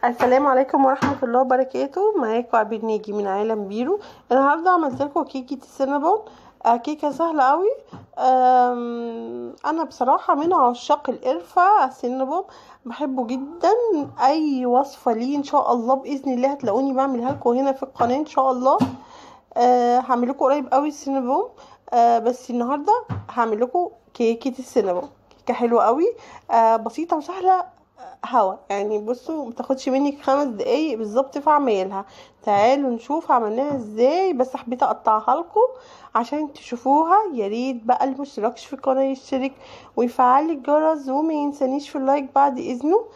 السلام عليكم ورحمة الله وبركاته معاكم عبيد ناجي من عالم بيرو النهاردة عملت لكم كيكة السينابون آه كيكة سهلة قوي آم، انا بصراحة من عشاق القرفة السينابون بحبه جدا اي وصفة ليه ان شاء الله باذن الله هتلاقوني بعملها لكم هنا في القناة ان شاء الله آه هعمل لكم قريب قوي السينابون آه بس النهاردة هعمل لكم كيكة السينابون كيكة حلوة قوي آه بسيطة وسهلة هوا يعني بصوا متاخدش مني خمس دقايق بالظبط في عمايلها تعالوا نشوف عملناها ازاي بس حبيت اقطعها لكم عشان تشوفوها يا ريت بقى اللي مشتركش في القناه يشترك ويفعل الجرس وما ينسانيش في اللايك بعد اذنه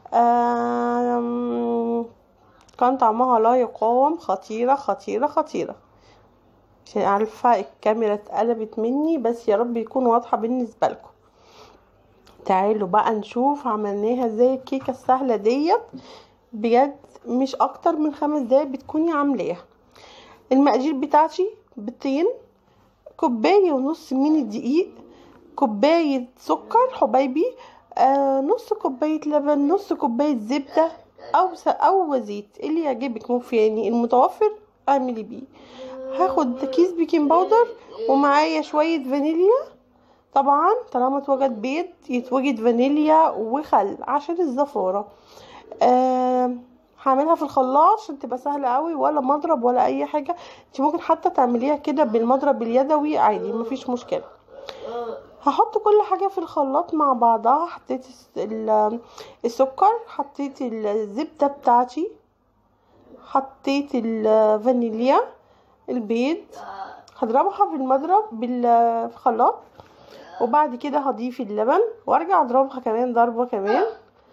آم، كان طعمها لا يقاوم خطيره خطيره خطيره عشان عارفه الكاميرا اتقلبت مني بس يا رب يكون واضحه بالنسبه لكم تعالوا بقى نشوف عملناها ازاي الكيكه السهله ديت بجد مش اكتر من خمس دقايق بتكوني عاملاها المقادير بتاعتي بيضتين كوبايه ونص من الدقيق كوبايه سكر حبايبي آه نص كوبايه لبن نص كوبايه زبده او س- او زيت اللي يعجبك مو يعني المتوفر اعملي بيه هاخد كيس بيكنج باودر ومعايا شويه فانيليا طبعا طالما اتوجد بيض يتوجد فانيليا وخل عشان الزفاره آه هعملها في الخلاط عشان تبقى سهله قوي ولا مضرب ولا اي حاجه انت ممكن حتى تعمليها كده بالمضرب اليدوي عادي مفيش مشكله هحط كل حاجه في الخلاط مع بعضها حطيت الس- ال- السكر حطيت الزبده بتاعتي حطيت الفانيليا البيض هضربها في المضرب بال- في الخلاط وبعد كده هضيف اللبن وارجع اضربها كمان ضربه كمان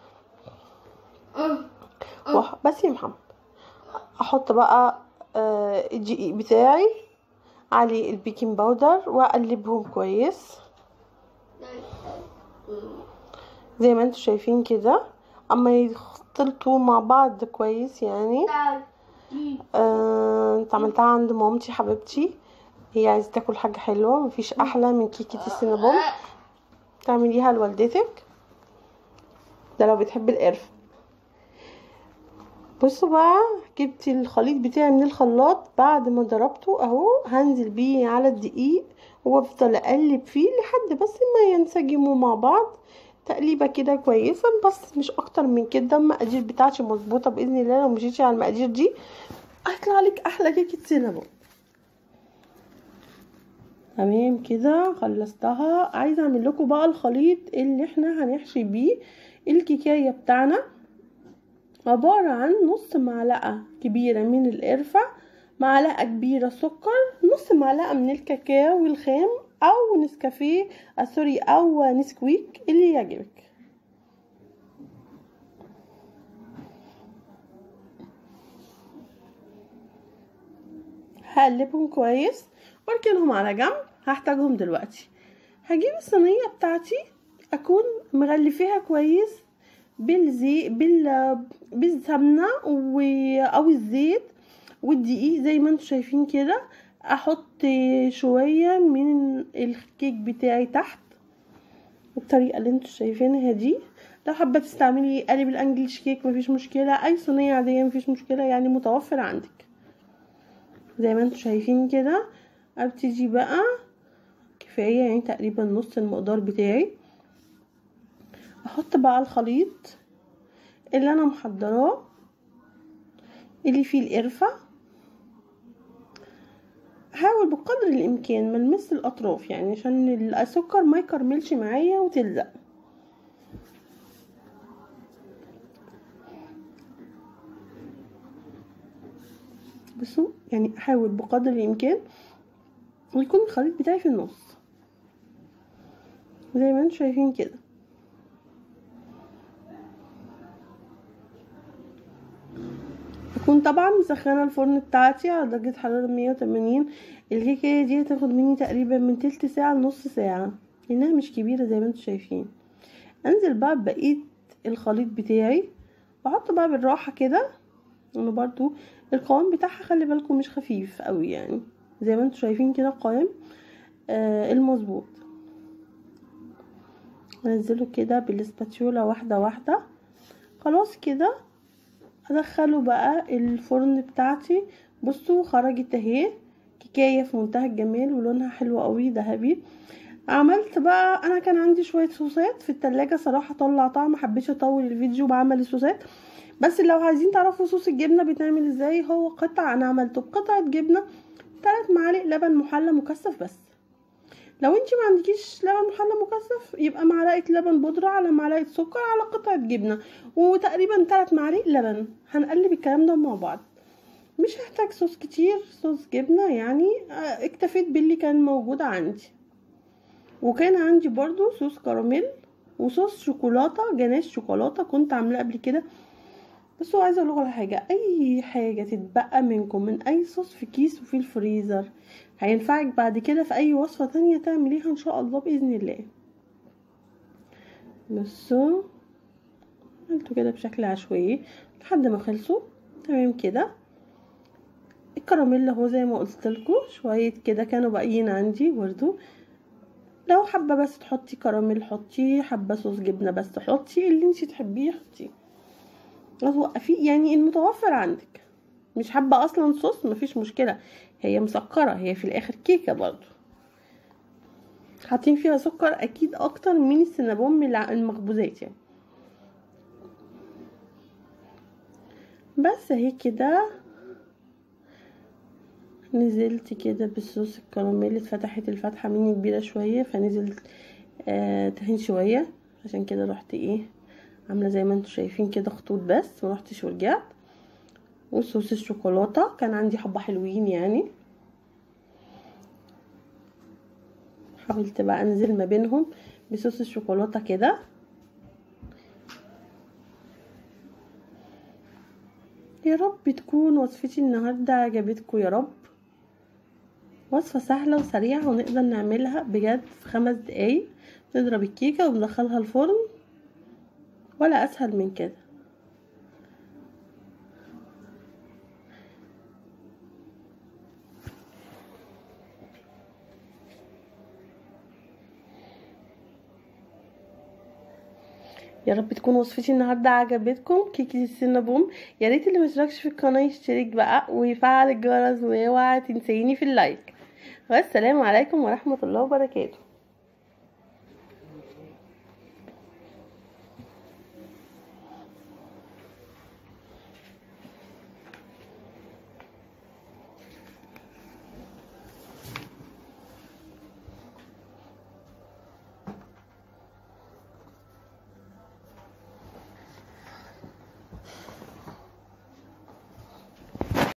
وح- بس يا محمد احط بقى آه، الدقيق بتاعي عليه البيكنج باودر واقلبهم كويس زي ما انتم شايفين كده اما يختلطوا مع بعض كويس يعني آه، انت عملتها عند مامتي حبيبتي هي عايزه تاكل حاجه حلوه مفيش احلى من كيكه السينابون تعمليها لوالدتك ده لو بتحب القرفه بصوا بقى جبت الخليط بتاعي من الخلاط بعد ما ضربته اهو هنزل بيه على الدقيق وافضل اقلب فيه لحد بس ما ينسجموا مع بعض تقليبه كده كويسه بس مش اكتر من كده المقادير بتاعتي مظبوطه باذن الله لو مشيتي على المقادير دي هيطلع لك احلى كيكه سينابون تمام كده خلصتها عايزه اعمل لكم بقى الخليط اللي احنا هنحشي بيه الكيكايه بتاعنا عبارة عن نص معلقة كبيرة من القرفة معلقة كبيرة سكر نص معلقة من الكاكاو الخام أو نسكافيه آه سوري أو نسكويك اللي يعجبك هقلبهم كويس واركنهم على جنب هحتاجهم دلوقتي هجيب الصينية بتاعتي أكون مغلفاها كويس بالزي بال بالسمنه و... او الزيت والدقيق زي ما انتم شايفين كده احط شويه من الكيك بتاعي تحت بالطريقه اللي انتم شايفينها دي لو حابه تستعملي قالب الانجليش كيك مفيش مشكله اي صينيه عاديه مفيش مشكله يعني متوفر عندك زي ما انتم شايفين كده ابتدي بقى كفايه يعني تقريبا نص المقدار بتاعي احط بقى الخليط اللي انا محضراه اللي فيه القرفة حاول بقدر الامكان ملمس الاطراف يعني عشان السكر ما يكرملش معايا وتلزق بصوا يعني احاول بقدر الامكان ويكون الخليط بتاعي في النص زي ما انتم شايفين كده اكون طبعا مسخنه الفرن بتاعتي على درجه حراره 180 الكيكه دي هتاخد مني تقريبا من تلت ساعه لنص ساعه لانها مش كبيره زي ما انتم شايفين انزل بقى ببقيه الخليط بتاعي واحط بقى بالراحه كده انه برضو القوام بتاعها خلي بالكم مش خفيف قوي يعني زي ما انتم شايفين كده القوام آه المظبوط انزله كده بالسباتيولا واحده واحده خلاص كده ادخله بقى الفرن بتاعتي بصوا خرجت اهي كيكايه في منتهى الجمال ولونها حلو قوي ذهبي عملت بقى انا كان عندي شويه صوصات في التلاجة صراحه طلعتها ما حبيتش اطول الفيديو بعمل الصوصات بس لو عايزين تعرفوا صوص الجبنه بيتعمل ازاي هو قطع انا عملته بقطعه جبنه 3 معالق لبن محلى مكثف بس لو انت ما عندكيش لبن محلى مكثف يبقى معلقه لبن بودره على معلقه سكر على قطعه جبنه وتقريبا 3 معالق لبن هنقلب الكلام ده مع بعض مش هحتاج صوص كتير صوص جبنه يعني اه، اكتفيت باللي كان موجود عندي وكان عندي برضو صوص كراميل وصوص شوكولاته جناش شوكولاته كنت عاملاه قبل كده بس هو عايزه اقول لكم على حاجه اي حاجه تتبقى منكم من اي صوص في كيس وفي الفريزر هينفعك بعد كده في اي وصفه تانية تعمليها ان شاء الله باذن الله بصوا عملته كده بشكل عشوائي لحد ما خلصوا تمام كده الكراميل اهو زي ما قلت لكم شويه كده كانوا باقيين عندي برضو لو حابه بس تحطي كراميل حطي حابه صوص جبنه بس حطي اللي انت تحبيه حطيه وقفي يعني المتوفر عندك مش حابه اصلا صوص مفيش مشكله هي مسكره هي في الاخر كيكه برضو حاطين فيها سكر اكيد اكتر من السينابون من الع- المخبوزات يعني بس اهي كده نزلت كده بالصوص الكراميل اتفتحت الفتحه مني كبيره شويه فنزلت آه تهين شويه عشان كده رحت ايه عامله زي ما انتم شايفين كده خطوط بس ما رحتش ورجعت وصوص الشوكولاته كان عندي حبه حلوين يعني حاولت بقى انزل ما بينهم بصوص الشوكولاته كده يا رب تكون وصفتي النهارده عجبتكم يا رب وصفه سهله وسريعه ونقدر نعملها بجد في خمس دقايق نضرب الكيكه وندخلها الفرن ولا اسهل من كده يا رب تكون وصفتي النهارده عجبتكم كيكه السينابون يا ريت اللي مشتركش في القناه يشترك بقى ويفعل الجرس واوعى تنسيني في اللايك والسلام عليكم ورحمه الله وبركاته